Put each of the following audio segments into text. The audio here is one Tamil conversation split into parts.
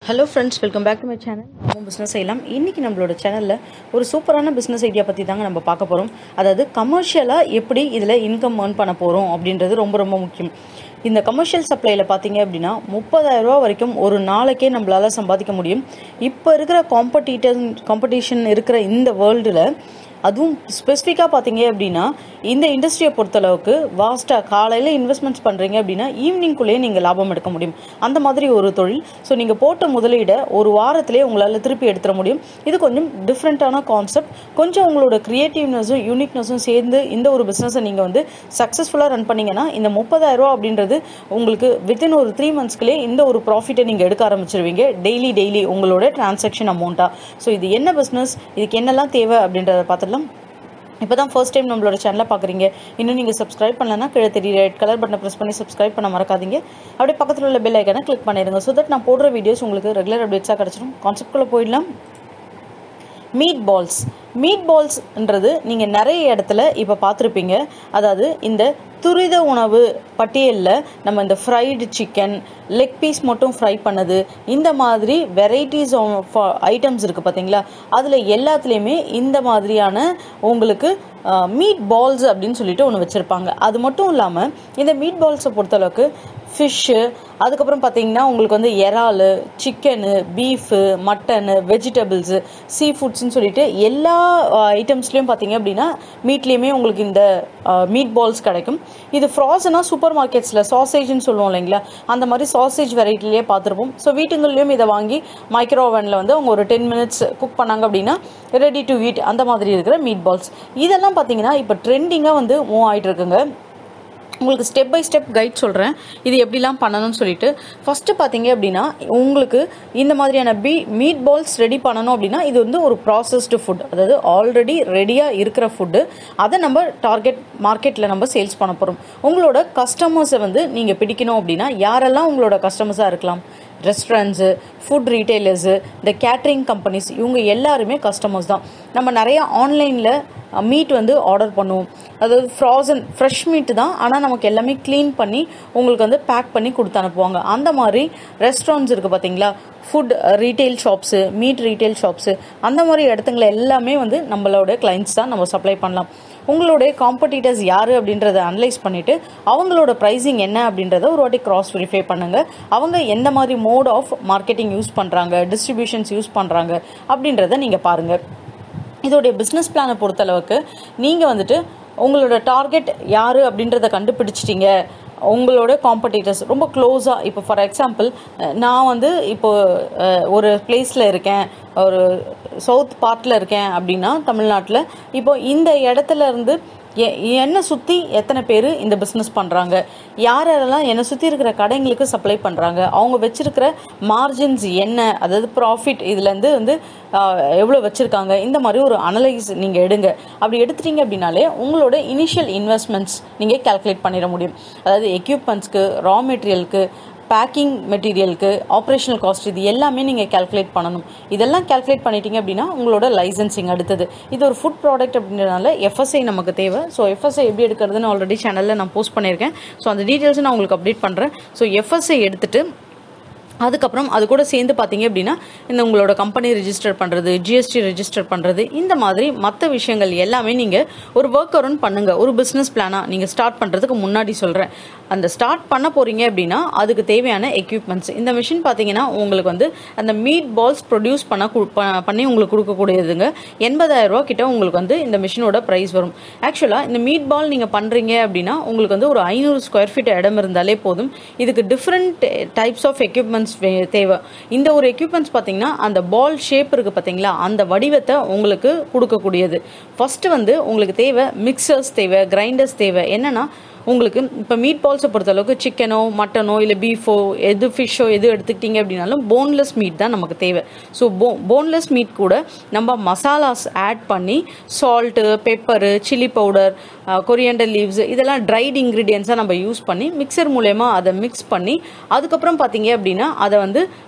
hello friends welcome back to my channel நம்ம பிஸ்னஸ் செய்யலாம் இன்றைக்கி நம்மளோட சேனலில் ஒரு சூப்பரான பிஸ்னஸ் ஐடியா பற்றி தாங்க நம்ம பார்க்க போகிறோம் அதாவது கமர்ஷியலாக எப்படி இதில் இன்கம் ஏர்ன் பண்ண போகிறோம் அப்படின்றது ரொம்ப ரொம்ப முக்கியம் இந்த கமர்ஷியல் சப்ளையில் பார்த்தீங்க அப்படின்னா முப்பதாயிரம் ரூபா வரைக்கும் ஒரு நாளைக்கே நம்மளால சம்பாதிக்க முடியும் இப்போ இருக்கிற காம்படிட்டர் காம்படிஷன் இருக்கிற இந்த வேர்ல்டில் அதுவும் ஸ்பெசிஃபிக்காக பார்த்தீங்க அப்படின்னா இந்த இண்டஸ்ட்ரியை பொறுத்தளவுக்கு வாஸ்ட்டாக காலையில் இன்வெஸ்ட்மெண்ட்ஸ் பண்ணுறீங்க அப்படின்னா ஈவினிங்குள்ளேயே நீங்கள் லாபம் எடுக்க முடியும் அந்த மாதிரி ஒரு தொழில் ஸோ நீங்கள் போட்ட முதலீடை ஒரு வாரத்திலே உங்களால் திருப்பி எடுத்துட முடியும் இது கொஞ்சம் டிஃப்ரெண்ட்டான கான்செப்ட் கொஞ்சம் உங்களோட க்ரியேட்டிவ்னஸும் யூனிக்னஸும் சேர்ந்து இந்த ஒரு பிஸ்னஸை நீங்கள் வந்து சக்ஸஸ்ஃபுல்லாக ரன் பண்ணீங்கன்னா இந்த முப்பதாயிரரூவா அப்படின்றது உங்களுக்கு வித்தின் ஒரு த்ரீ மந்த்ஸ்க்குள்ளே இந்த ஒரு ப்ராஃபிட்டை நீங்கள் எடுக்க ஆரம்பிச்சிருவீங்க டெய்லி டெய்லி உங்களோட டிரான்சாக்ஷன் அமௌண்ட்டாக ஸோ இது என்ன பிஸ்னஸ் இதுக்கு என்னெல்லாம் தேவை அப்படின்றத பார்த்துடலாம் இப்போ தான் ஃபர்ஸ்ட் டைம் நம்மளோட சேனலை பார்க்குறீங்க இன்னும் நீங்கள் சப்ஸ்கிரைப் பண்ணலன்னா கீழே தெரிய ரெட் கலர் பட்டனை ப்ரெஸ் பண்ணி சப்ஸ்கிரைப் பண்ண மறக்காதீங்க அப்படியே பக்கத்தில் உள்ள பெல் ஐக்கனை கிளிக் பண்ணிடுங்க ஸோ தட் நான் போடுற வீடியோஸ் உங்களுக்கு ரெகுலர் அப்டேட்ஸாக கிடச்சிடும் கான்செப்ட்குள்ளே போயிடலாம் மீட் பால்ஸ் மீட் பால்ஸ்ன்றது நீங்கள் நிறைய இடத்துல இப்போ பார்த்துருப்பீங்க அதாவது இந்த துரித உணவு பட்டியலில் நம்ம இந்த ஃப்ரைடு சிக்கன் லெக் பீஸ் மட்டும் ஃப்ரை பண்ணது இந்த மாதிரி வெரைட்டிஸ் ஆஃப் ஐட்டம்ஸ் இருக்குது பார்த்தீங்களா அதில் எல்லாத்துலேயுமே இந்த மாதிரியான உங்களுக்கு மீட் பால்ஸ் அப்படின்னு சொல்லிட்டு ஒன்று வச்சுருப்பாங்க அது மட்டும் இல்லாமல் இந்த மீட் பால்ஸை பொறுத்தளவுக்கு ஃபிஷ்ஷு அதுக்கப்புறம் பார்த்தீங்கன்னா உங்களுக்கு வந்து இறால் chicken beef mutton vegetables sea ஃபுட்ஸ்னு சொல்லிட்டு எல்லா ஐட்டம்ஸ்லேயும் பார்த்தீங்க அப்படின்னா மீட்லேயுமே உங்களுக்கு இந்த மீட் பால்ஸ் கிடைக்கும் இது ஃப்ராசனாக சூப்பர் மார்க்கெட்ஸில் சாசேஜ்னு சொல்லுவோம் இல்லைங்களா அந்த மாதிரி சாசேஜ் வெரைட்டிலேயே பார்த்துருப்போம் ஸோ வீட்டுங்கள்லேயும் இதை வாங்கி மைக்ரோ ஓவனில் வந்து அவங்க ஒரு டென் மினிட்ஸ் குக் பண்ணாங்க அப்படின்னா ரெடி டு வீட் அந்த மாதிரி இருக்கிற மீட் பால்ஸ் இதெல்லாம் பார்த்தீங்கன்னா இப்போ ட்ரெண்டிங்காக வந்து மூவ் ஆகிட்டு இருக்குங்க உங்களுக்கு ஸ்டெப் பை ஸ்டெப் கைட் சொல்கிறேன் இது எப்படிலாம் பண்ணணும்னு சொல்லிட்டு ஃபஸ்ட்டு பார்த்தீங்க அப்படின்னா உங்களுக்கு இந்த மாதிரியான பீ மீட் பால்ஸ் ரெடி பண்ணணும் அப்படின்னா இது வந்து ஒரு ப்ராசஸ்டு ஃபுட் அதாவது ஆல்ரெடி ரெடியாக இருக்கிற ஃபுட்டு அதை நம்ம டார்கெட் மார்க்கெட்டில் நம்ம சேல்ஸ் பண்ண போகிறோம் உங்களோட கஸ்டமர்ஸை வந்து நீங்கள் பிடிக்கணும் அப்படின்னா யாரெல்லாம் உங்களோட கஸ்டமர்ஸாக இருக்கலாம் ரெஸ்டாரண்ட்ஸு ஃபுட் ரீட்டைலர்ஸு இந்த கேட்ரிங் கம்பெனிஸ் இவங்க எல்லாருமே கஸ்டமர்ஸ் தான் நம்ம நிறையா ஆன்லைனில் மீட் வந்து ஆர்டர் பண்ணுவோம் அதாவது ஃப்ராசன் ஃப்ரெஷ் மீட் தான் ஆனால் நமக்கு எல்லாமே க்ளீன் பண்ணி உங்களுக்கு வந்து பேக் பண்ணி கொடுத்து அனுப்புவாங்க அந்த மாதிரி ரெஸ்டாரண்ட்ஸ் இருக்குது பார்த்தீங்களா food retail shops meat retail shops அந்த மாதிரி இடத்துங்களை எல்லாமே வந்து நம்மளோட கிளைண்ட்ஸ் தான் நம்ம சப்ளை பண்ணலாம் உங்களுடைய காம்படிட்டர்ஸ் யார் அப்படின்றத அனலைஸ் பண்ணிவிட்டு அவங்களோட ப்ரைஸிங் என்ன அப்படின்றத ஒரு வாட்டி கிராஸ் வெரிஃபை பண்ணுங்கள் அவங்க எந்த மாதிரி மோட் ஆஃப் மார்க்கெட்டிங் யூஸ் பண்ணுறாங்க டிஸ்ட்ரிபியூஷன்ஸ் யூஸ் பண்ணுறாங்க அப்படின்றத நீங்கள் பாருங்கள் இதோடைய பிஸ்னஸ் பிளானை பொறுத்தளவுக்கு நீங்கள் வந்துட்டு உங்களோட டார்கெட் யார் அப்படின்றத கண்டுபிடிச்சிட்டிங்க உங்களோட காம்படிட்டர்ஸ் ரொம்ப க்ளோஸாக இப்போ ஃபார் எக்ஸாம்பிள் நான் வந்து இப்போ ஒரு பிளேஸில் இருக்கேன் ஒரு சவுத் பார்ட்டில் இருக்கேன் அப்படின்னா தமிழ்நாட்டில் இப்போ இந்த இடத்துல இருந்து என்னை சுற்றி எத்தனை பேர் இந்த பிஸ்னஸ் பண்ணுறாங்க யார் யாரெல்லாம் என்னை சுற்றி இருக்கிற கடைங்களுக்கு சப்ளை பண்ணுறாங்க அவங்க வச்சுருக்கிற மார்ஜின்ஸ் என்ன அதாவது ப்ராஃபிட் இதுலேருந்து வந்து எவ்வளோ வச்சுருக்காங்க இந்த மாதிரி ஒரு அனலைஸ் நீங்கள் எடுங்க அப்படி எடுத்துட்டீங்க அப்படின்னாலே உங்களோட இனிஷியல் இன்வெஸ்ட்மெண்ட்ஸ் நீங்கள் கேல்குலேட் பண்ணிட முடியும் அதாவது எக்யூப்மெண்ட்ஸ்க்கு ரா மெட்டீரியலுக்கு பேக்கிங் மெட்டீரியலுக்கு ஆப்ரேஷனல் காஸ்ட் இது எல்லாமே நீங்கள் கேல்குலேட் பண்ணணும் இதெல்லாம் கேல்குலேட் பண்ணிட்டீங்க அப்படின்னா உங்களோட லைசன்சிங் அடுத்தது இது ஒரு ஃபுட் ப்ராடக்ட் அப்படின்றனால எஃப்எஸ்ஐ நமக்கு தேவை ஸோ எஃப்எஸ்ஐ எப்படி எடுக்கிறதுன்னு ஆல்ரெடி சேனலில் நான் போஸ்ட் பண்ணியிருக்கேன் ஸோ அந்த டீட்டெயில்ஸை நான் உங்களுக்கு அப்டேட் பண்ணுறேன் ஸோ எஃப்எஸ்ஐ எடுத்துகிட்டு அதுக்கப்புறம் அது கூட சேர்ந்து பார்த்தீங்க அப்படின்னா இந்த உங்களோட கம்பெனி ரிஜிஸ்டர் பண்ணுறது ஜிஎஸ்டி ரெஜிஸ்டர் பண்ணுறது இந்த மாதிரி மற்ற விஷயங்கள் எல்லாமே நீங்கள் ஒரு ஒர்க் அரௌண்ட் பண்ணுங்கள் ஒரு பிஸ்னஸ் பிளானாக நீங்கள் ஸ்டார்ட் பண்ணுறதுக்கு முன்னாடி சொல்கிறேன் அந்த ஸ்டார்ட் பண்ண போகிறீங்க அப்படின்னா அதுக்கு தேவையான எக்யூப்மெண்ட்ஸ் இந்த மிஷின் பார்த்தீங்கன்னா உங்களுக்கு வந்து அந்த மீட் பால்ஸ் ப்ரொடியூஸ் பண்ண பண்ணி உங்களுக்கு கொடுக்கக்கூடியதுங்க எண்பதாயிரம் ரூபா கிட்ட உங்களுக்கு வந்து இந்த மிஷினோட ப்ரைஸ் வரும் ஆக்சுவலாக இந்த மீட் பால் நீங்கள் பண்ணுறீங்க அப்படின்னா உங்களுக்கு வந்து ஒரு ஐநூறு ஸ்கொயர் ஃபீட் இடம் இருந்தாலே போதும் இதுக்கு different types of equipments equipments தேவை இந்த ஒரு எக்யூப்மெண்ட்ஸ் பார்த்தீங்கன்னா அந்த பால் ஷேப் இருக்குது பார்த்தீங்களா அந்த வடிவத்தை உங்களுக்கு கொடுக்கக்கூடியது ஃபஸ்ட்டு வந்து உங்களுக்கு தேவை மிக்சர்ஸ் தேவை கிரைண்டர்ஸ் தேவை என்னென்னா உங்களுக்கு இப்போ மீட் பால்ஸை பொறுத்தளவுக்கு சிக்கனோ மட்டனோ இல்லை பீஃபோ எது ஃபிஷ்ஷோ எது எடுத்துக்கிட்டீங்க அப்படின்னாலும் போன்லெஸ் மீட் தான் நமக்கு தேவை ஸோ போ போன்லெஸ் மீட் கூட நம்ம மசாலாஸ் ஆட் பண்ணி salt pepper chilli powder coriander leaves இதெல்லாம் ட்ரைட் இன்க்ரீடியன்ஸாக நம்ம யூஸ் பண்ணி மிக்சர் மூலயமா அதை மிக்ஸ் பண்ணி அதுக்கப்புறம் பார்த்தீங்க அப்படின்னா அதை வந்து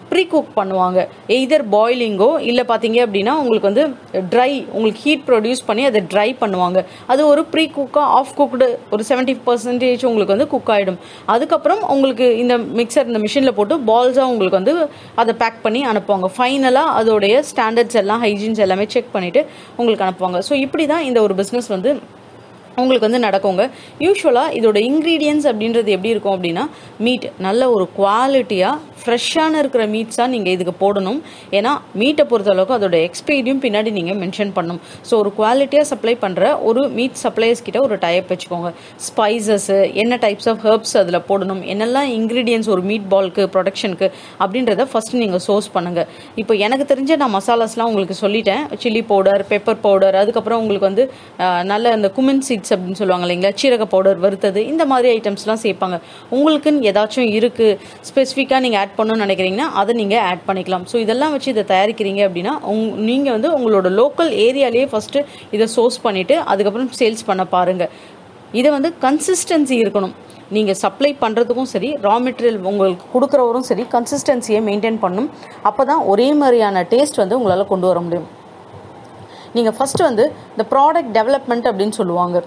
ப்ரீ குக் பண்ணுவாங்க எய்தர் பாயிலிங்கோ இல்லை பார்த்தீங்க அப்படின்னா உங்களுக்கு வந்து ட்ரை உங்களுக்கு ஹீட் ப்ரொடியூஸ் பண்ணி அதை ட்ரை பண்ணுவாங்க அது ஒரு ப்ரீ குக்காக ஆஃப் குக்டு ஒரு செவன்ட்டி பர்சன்டேஜ் உங்களுக்கு வந்து குக் ஆகிடும் அதுக்கப்புறம் உங்களுக்கு இந்த மிக்சர் இந்த மிஷினில் போட்டு பால்ஸாக உங்களுக்கு வந்து அதை பேக் பண்ணி அனுப்புவாங்க ஃபைனலாக அதோடைய ஸ்டாண்டர்ட்ஸ் எல்லாம் ஹைஜீன்ஸ் எல்லாமே செக் பண்ணிவிட்டு உங்களுக்கு அனுப்புவாங்க ஸோ இப்படி தான் இந்த ஒரு பிஸ்னஸ் வந்து உங்களுக்கு வந்து நடக்குங்க யூஸ்வலாக இதோட இன்க்ரீடியன்ஸ் அப்படின்றது எப்படி இருக்கும் அப்படின்னா மீட் நல்ல ஒரு குவாலிட்டியாக ஃப்ரெஷ்ஷான இருக்கிற மீட்ஸாக நீங்கள் இதுக்கு போடணும் ஏன்னா மீட்டை பொறுத்தளவுக்கு அதோட எக்ஸ்பீரியும் பின்னாடி நீங்கள் மென்ஷன் பண்ணணும் ஸோ ஒரு குவாலிட்டியாக சப்ளை பண்ணுற ஒரு மீட் சப்ளையர்ஸ் கிட்ட ஒரு டைப் வச்சுக்கோங்க ஸ்பைசஸ்ஸு என்ன டைப்ஸ் ஆஃப் ஹெர்ப்ஸ் அதில் போடணும் என்னெல்லாம் இன்க்ரீடியன்ஸ் ஒரு மீட் பால்க்கு ப்ரொடக்ஷனுக்கு அப்படின்றத ஃபஸ்ட்டு நீங்கள் சோர்ஸ் பண்ணுங்கள் இப்போ எனக்கு தெரிஞ்ச நான் மசாலாஸ்லாம் உங்களுக்கு சொல்லிட்டேன் சில்லி பவுடர் பெப்பர் பவுடர் அதுக்கப்புறம் உங்களுக்கு வந்து அஹ், நல்ல அந்த குமின் சீட்ஸ் அப்படின்னு சொல்லுவாங்க இல்லைங்களா சீரக பவுடர் வறுத்தது இந்த மாதிரி ஐட்டம்ஸ்லாம் சேர்ப்பாங்க உங்களுக்குன்னு ஏதாச்சும் இருக்குது ஸ்பெசிஃபிக்காக நீங்கள் ஆட் பண்ணணும்னு நினைக்கிறீங்கன்னா அதை நீங்கள் ஆட் பண்ணிக்கலாம் ஸோ இதெல்லாம் வச்சு இதை தயாரிக்கிறீங்க அப்படின்னா உங் நீங்கள் வந்து உங்களோட லோக்கல் ஏரியாலேயே ஃபஸ்ட்டு இதை சோர்ஸ் பண்ணிவிட்டு அதுக்கப்புறம் சேல்ஸ் பண்ண பாருங்கள் இதை வந்து கன்சிஸ்டன்சி இருக்கணும் நீங்கள் சப்ளை பண்ணுறதுக்கும் சரி ரா மெட்டீரியல் உங்களுக்கு கொடுக்குறவரும் சரி கன்சிஸ்டன்சியை மெயின்டைன் பண்ணணும் அப்போ தான் ஒரே மாதிரியான டேஸ்ட் வந்து உங்களால் கொண்டு வர முடியும் நீங்கள் ஃபஸ்ட்டு வந்து இந்த ப்ராடக்ட் டெவலப்மெண்ட் அப்படின்னு சொல்லுவாங்க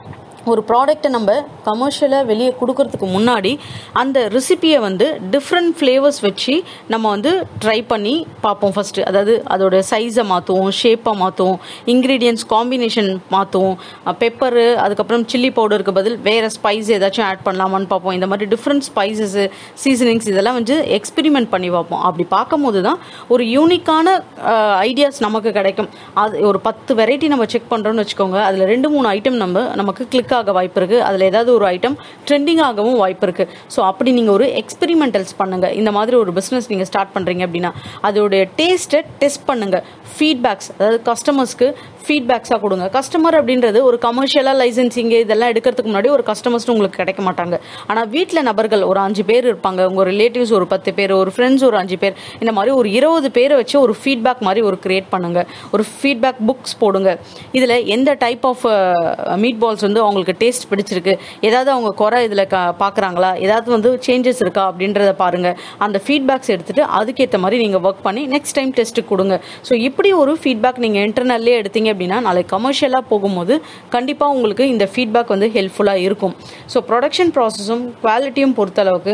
ஒரு ப்ராடக்ட்டை நம்ம கமர்ஷியலாக வெளியே கொடுக்கறதுக்கு முன்னாடி அந்த ரெசிபியை வந்து டிஃப்ரெண்ட் ஃப்ளேவர்ஸ் வச்சு நம்ம வந்து ட்ரை பண்ணி பார்ப்போம் ஃபஸ்ட்டு அதாவது அதோட சைஸை மாற்றுவோம் ஷேப்பை மாற்றுவோம் இன்க்ரீடியன்ஸ் காம்பினேஷன் மாற்றுவோம் பெப்பரு அதுக்கப்புறம் சில்லி பவுடருக்கு பதில் வேறு ஸ்பைஸ் ஏதாச்சும் ஆட் பண்ணலாமான்னு பார்ப்போம் இந்த மாதிரி டிஃப்ரெண்ட் ஸ்பைசஸ்ஸு சீசனிங்ஸ் இதெல்லாம் வந்து எக்ஸ்பெரிமெண்ட் பண்ணி பார்ப்போம் அப்படி பார்க்கும்போது தான் ஒரு யூனிக்கான ஐடியாஸ் நமக்கு கிடைக்கும் அது ஒரு பத்து வெரைட்டி நம்ம செக் பண்ணுறோம்னு வச்சுக்கோங்க அதில் ரெண்டு மூணு ஐட்டம் நம்ம நமக்கு கிளிக் ஆக வாய்ப்பு இருக்குது அதில் ஏதாவது ஒரு ஐட்டம் ட்ரெண்டிங் ஆகவும் வாய்ப்பு இருக்குது ஸோ அப்படி நீங்கள் ஒரு எக்ஸ்பெரிமெண்டல்ஸ் பண்ணுங்கள் இந்த மாதிரி ஒரு பிஸ்னஸ் நீங்கள் ஸ்டார்ட் பண்ணுறீங்க அப்படின்னா அதோடைய டேஸ்ட்டை டெஸ்ட் பண்ணுங்கள் ஃபீட்பேக்ஸ் அதாவது கஸ்டமர்ஸ்க்கு ஃபீட்பேக்ஸாக கொடுங்க கஸ்டமர் அப்படின்றது ஒரு கமர்ஷியலாக லைசன்சிங் இதெல்லாம் எடுக்கிறதுக்கு முன்னாடி ஒரு கஸ்டமர்ஸ் உங்களுக்கு கிடைக்க மாட்டாங்க ஆனால் வீட்டில் நபர்கள் ஒரு அஞ்சு பேர் இருப்பாங்க உங்கள் ரிலேட்டிவ்ஸ் ஒரு பத்து பேர் ஒரு ஃப்ரெண்ட்ஸ் ஒரு அஞ்சு பேர் இந்த மாதிரி ஒரு இருபது பேரை வச்சு ஒரு ஃபீட்பேக் மாதிரி ஒரு கிரியேட் பண்ணுங்க ஒரு ஃபீட்பேக் புக்ஸ் போடுங்க இதில் எந்த டைப் ஆஃப் மீட் பால்ஸ் வந்து அவங்களுக்கு டேஸ்ட் பிடிச்சிருக்கு ஏதாவது அவங்க குறை இதில் க பார்க்குறாங்களா ஏதாவது வந்து சேஞ்சஸ் இருக்கா அப்படின்றத பாருங்க அந்த ஃபீட்பேக்ஸ் எடுத்துட்டு அதுக்கேற்ற மாதிரி நீங்கள் ஒர்க் பண்ணி நெக்ஸ்ட் டைம் டெஸ்ட்டுக்கு கொடுங்க ஸோ இப்படி ஒரு ஃபீட்பேக் நீங்கள் இன்டர்னல்லே எடுத்தீங்க அப்படின்னா நாளைக்கு கமர்ஷியலாக போகும்போது கண்டிப்பாக உங்களுக்கு இந்த ஃபீட்பேக் வந்து ஹெல்ப்ஃபுல்லாக இருக்கும் ஸோ ப்ரொடக்ஷன் ப்ராசஸும் குவாலிட்டியும் பொறுத்தளவுக்கு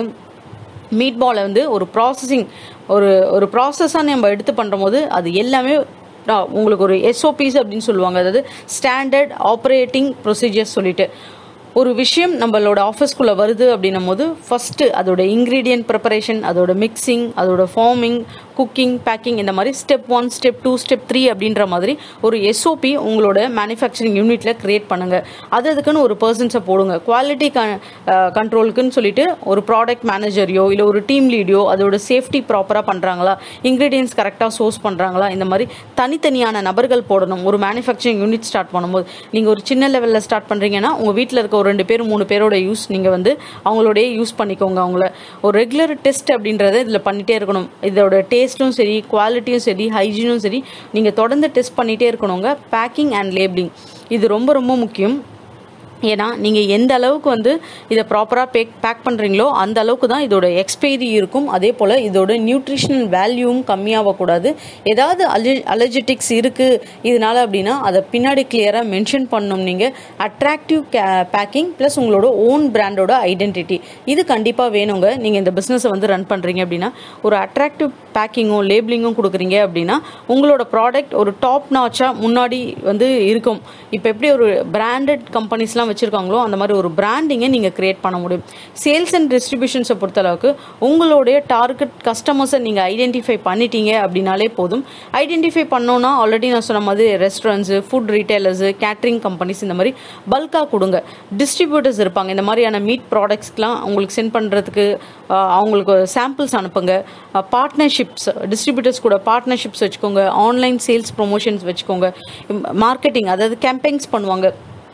மீட் பாலை வந்து ஒரு ப்ராசஸிங் ஒரு ஒரு ப்ராசஸாக நம்ம எடுத்து பண்ணும்போது அது எல்லாமே நான் உங்களுக்கு ஒரு எஸ்ஓபிஸ் அப்படின்னு சொல்லுவாங்க அதாவது ஸ்டாண்டர்ட் ஆப்ரேட்டிங் ப்ரொசீஜர்ஸ் சொல்லிட்டு ஒரு விஷயம் நம்மளோட ஆஃபீஸ்க்குள்ளே வருது அப்படின்னும் போது ஃபஸ்ட்டு அதோட இன்க்ரீடியன்ட் ப்ரிப்பரேஷன் அதோட மிக்சிங் அதோட ஃபார்மிங் குக்கிங் பேக்கிங் இந்த மாதிரி step one step two step three அப்படின்ற மாதிரி ஒரு எஸ்ஓபி உங்களோட மேனுஃபேக்சரிங் யூனிட்டில் க்ரியேட் பண்ணுங்கள் அது அதுக்குன்னு ஒரு பர்சன்ஸை போடுங்க குவாலிட்டி க கண்ட்ரோலுக்குன்னு சொல்லிட்டு ஒரு ப்ராடக்ட் மேனேஜரையோ இல்லை ஒரு டீம் லீடையோ அதோட சேஃப்டி ப்ராப்பராக பண்ணுறாங்களா இன்க்ரீடியன்ஸ் கரெக்டாக சோர்ஸ் பண்ணுறாங்களா இந்த மாதிரி தனித்தனியான நபர்கள் போடணும் ஒரு மேனுஃபேக்சரிங் யூனிட் ஸ்டார்ட் பண்ணும்போது நீங்கள் ஒரு சின்ன லெவலில் ஸ்டார்ட் பண்ணுறீங்கன்னா உங்கள் வீட்டில் இருக்க ஒரு ரெண்டு பேர் மூணு பேரோட யூஸ் நீங்கள் வந்து அவங்களோடய யூஸ் பண்ணிக்கோங்க அவங்கள ஒரு ரெகுலர் டெஸ்ட் அப்படின்றத இதில் பண்ணிகிட்டே இருக்கணும் இதோட டேஸ்ட்டும் சரி குவாலிட்டியும் சரி ஹைஜீனும் சரி நீங்கள் தொடர்ந்து டெஸ்ட் பண்ணிகிட்டே இருக்கணுங்க பேக்கிங் அண்ட் லேபிளிங் இது ரொம்ப ரொம்ப முக்கியம் ஏன்னா நீங்கள் எந்த அளவுக்கு வந்து இதை ப்ராப்பராக பேக் பேக் பண்ணுறீங்களோ அந்த அளவுக்கு தான் இதோட எக்ஸ்பைரி இருக்கும் அதே போல் இதோட நியூட்ரிஷனல் வேல்யூவும் கம்மியாகக்கூடாது ஏதாவது அலி அலர்ஜெட்டிக்ஸ் இருக்குது இதனால அப்படின்னா அதை பின்னாடி கிளியராக மென்ஷன் பண்ணணும் நீங்கள் அட்ராக்டிவ் பேக்கிங் ப்ளஸ் உங்களோட ஓன் பிராண்டோட ஐடென்டிட்டி இது கண்டிப்பாக வேணுங்க நீங்கள் இந்த பிஸ்னஸை வந்து ரன் பண்ணுறீங்க அப்படின்னா ஒரு அட்ராக்டிவ் பேக்கிங்கும் லேபிளிங்கும் கொடுக்குறீங்க அப்படின்னா உங்களோட ப்ராடக்ட் ஒரு டாப் நாச்சாக முன்னாடி வந்து இருக்கும் இப்போ எப்படி ஒரு பிராண்டட் கம்பெனிஸ்லாம் வச்சுருக்காங்களோ அந்த மாதிரி ஒரு பிராண்டிங்கை நீங்கள் க்ரியேட் பண்ண முடியும் சேல்ஸ் அண்ட் டிஸ்ட்ரிபியூஷன்ஸை பொறுத்தளவுக்கு உங்களுடைய டார்கெட் கஸ்டமர்ஸை நீங்கள் ஐடென்டிஃபை பண்ணிட்டீங்க அப்படின்னாலே போதும் ஐடென்டிஃபை பண்ணோன்னா ஆல்ரெடி நான் சொன்ன மாதிரி restaurants food retailers catering companies இந்த மாதிரி பல்காக கொடுங்க டிஸ்ட்ரிபியூட்டர்ஸ் இருப்பாங்க இந்த மாதிரியான மீட் ப்ராடக்ட்ஸ்க்கெலாம் உங்களுக்கு சென்ட் பண்ணுறதுக்கு அவங்களுக்கு சாம்பிள்ஸ் அனுப்புங்க பார்ட்னர்ஷிப்ஸ் டிஸ்ட்ரிபியூட்டர்ஸ் கூட பார்ட்னர்ஷிப்ஸ் வச்சுக்கோங்க ஆன்லைன் சேல்ஸ் ப்ரொமோஷன்ஸ் வச்சுக்கோங்க மார்க்கெட்டிங் அதாவது கேம்பெயின்ஸ் பண்ணுவாங்க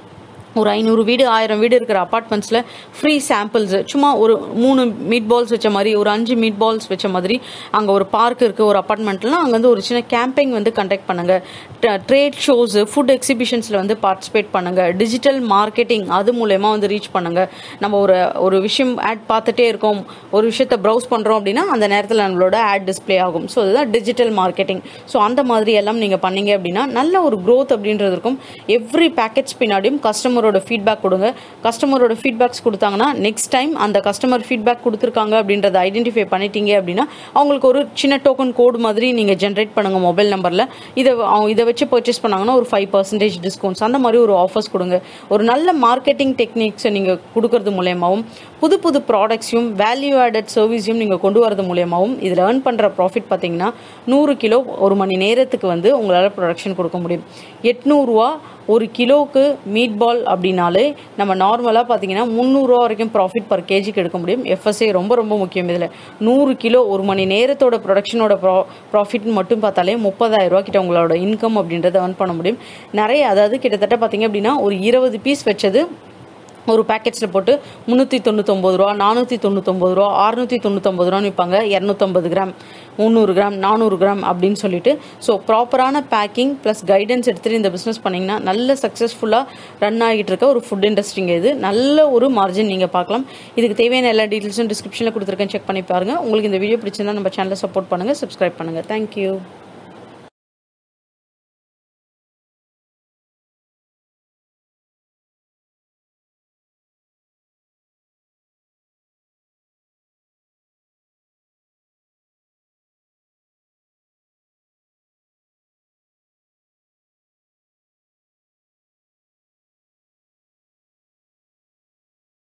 ஒரு ஐநூறு வீடு ஆயிரம் வீடு இருக்கிற அப்பார்ட்மெண்ட்ஸில் ஃப்ரீ சாம்பிள்ஸ் சும்மா ஒரு மூணு மீட் பால்ஸ் வச்ச மாதிரி ஒரு அஞ்சு மீட் பால்ஸ் வச்ச மாதிரி அங்கே ஒரு பார்க் இருக்குது ஒரு அப்பார்ட்மெண்ட்லாம் அங்கே வந்து ஒரு சின்ன கேம்பெயின் வந்து கண்டக்ட் பண்ணுங்க ட்ரேட் ஷோஸ் ஃபுட் எக்ஸிபிஷன்ஸில் வந்து பார்ட்டிசிபேட் பண்ணுங்க டிஜிட்டல் மார்க்கெட்டிங் அது மூலயமா வந்து ரீச் பண்ணுங்க நம்ம ஒரு ஒரு விஷயம் ஆட் பார்த்துட்டே இருக்கோம் ஒரு விஷயத்த ப்ரௌஸ் பண்ணுறோம் அப்படின்னா அந்த நேரத்தில் நம்மளோட ஆட் டிஸ்ப்ளே ஆகும் ஸோ அதுதான் டிஜிட்டல் மார்க்கெட்டிங் ஸோ அந்த மாதிரி எல்லாம் நீங்கள் பண்ணீங்க அப்படின்னா நல்ல ஒரு growth அப்படின்றது இருக்கும் எவ்ரி பேக்கெட்ஸ் பின்னாடியும் கஸ்டமரோட ஃபீட்பேக் கொடுங்க கஸ்டமரோட ஃபீட்பேக்ஸ் கொடுத்தாங்கன்னா நெக்ஸ்ட் டைம் அந்த கஸ்டமர் ஃபீட்பேக் கொடுத்துருக்காங்க அப்படின்றத ஐடென்டிஃபை பண்ணிட்டீங்க அப்படின்னா அவங்களுக்கு ஒரு சின்ன டோக்கன் கோடு மாதிரி நீங்கள் ஜென்ரேட் பண்ணுங்க மொபைல் நம்பரில் இதை அவங்க இதை வச்சு பர்ச்சேஸ் பண்ணாங்கன்னா ஒரு ஃபைவ் பர்சன்டேஜ் டிஸ்கவுண்ட்ஸ் அந்த மாதிரி ஒரு ஆஃபர்ஸ் கொடுங்க ஒரு நல்ல மார்க்கெட்டிங் டெக்னிக்ஸை நீங்கள் கொடுக்கறது மூலயமாவும் புது புது ப்ராடக்ட்ஸையும் வேல்யூ ஆடட் சர்வீஸையும் நீங்கள் கொண்டு வரது மூலயமாவும் இதில் ஏர்ன் பண்ணுற ப்ராஃபிட் பார்த்தீங்கன்னா நூறு கிலோ ஒரு மணி நேரத்துக்கு வந்து உங்களால் ப்ரொடக்ஷன் கொடுக்க முடியும் எட்நூறுரூவா ஒரு கிலோவுக்கு மீட் பால் அப்படின்னாலே நம்ம நார்மலாக பார்த்தீங்கன்னா முந்நூறுரூவா வரைக்கும் ப்ராஃபிட் பர் கேஜிக்கு எடுக்க முடியும் எஃப்எஸ்ஏ ரொம்ப ரொம்ப முக்கியம் இதில் நூறு கிலோ ஒரு மணி நேரத்தோட ப்ரொடக்ஷனோட ப்ரா ப்ராஃபிட் மட்டும் பார்த்தாலே முப்பதாயிரம் ரூபா கிட்ட உங்களோட இன்கம் அப்படின்றத earn பண்ண முடியும் நிறைய அதாவது கிட்டத்தட்ட பார்த்தீங்க அப்படின்னா ஒரு இருபது பீஸ் வச்சது ஒரு பேக்கெட்ஸில் போட்டு முந்நூற்றி தொண்ணூத்தொம்பது ரூபா நானூற்றி தொண்ணூத்தொம்பது ரூபா அறுநூற்றி தொண்ணூத்தொம்பது ரூபான்னு விற்பாங்க இரநூத்தம்பது கிராம் முந்நூறு கிராம் நானூறு கிராம் அப்படின்னு சொல்லிட்டு ஸோ ப்ராப்பரான பேக்கிங் ப்ளஸ் கைடன்ஸ் எடுத்துகிட்டு இந்த பிஸ்னஸ் பண்ணிங்கன்னா நல்ல சக்ஸஸ்ஃபுல்லாக ரன் ஆகிட்டு இருக்க ஒரு ஃபுட் இண்டஸ்ட்ரிங்க இது நல்ல ஒரு மார்ஜின் நீங்கள் பார்க்கலாம் இதுக்கு தேவையான எல்லா டீட்டெயில்ஸும் டிஸ்கிரிப்ஷனில் கொடுத்துருக்கேன் செக் பண்ணி பாருங்கள் உங்களுக்கு இந்த வீடியோ பிடிச்சிருந்தா நம்ம சேனலை சப்போர்ட் பண்ணுங்கள் சப்ஸ்கிரைப் பண்ணுங்கள் தேங்க்யூ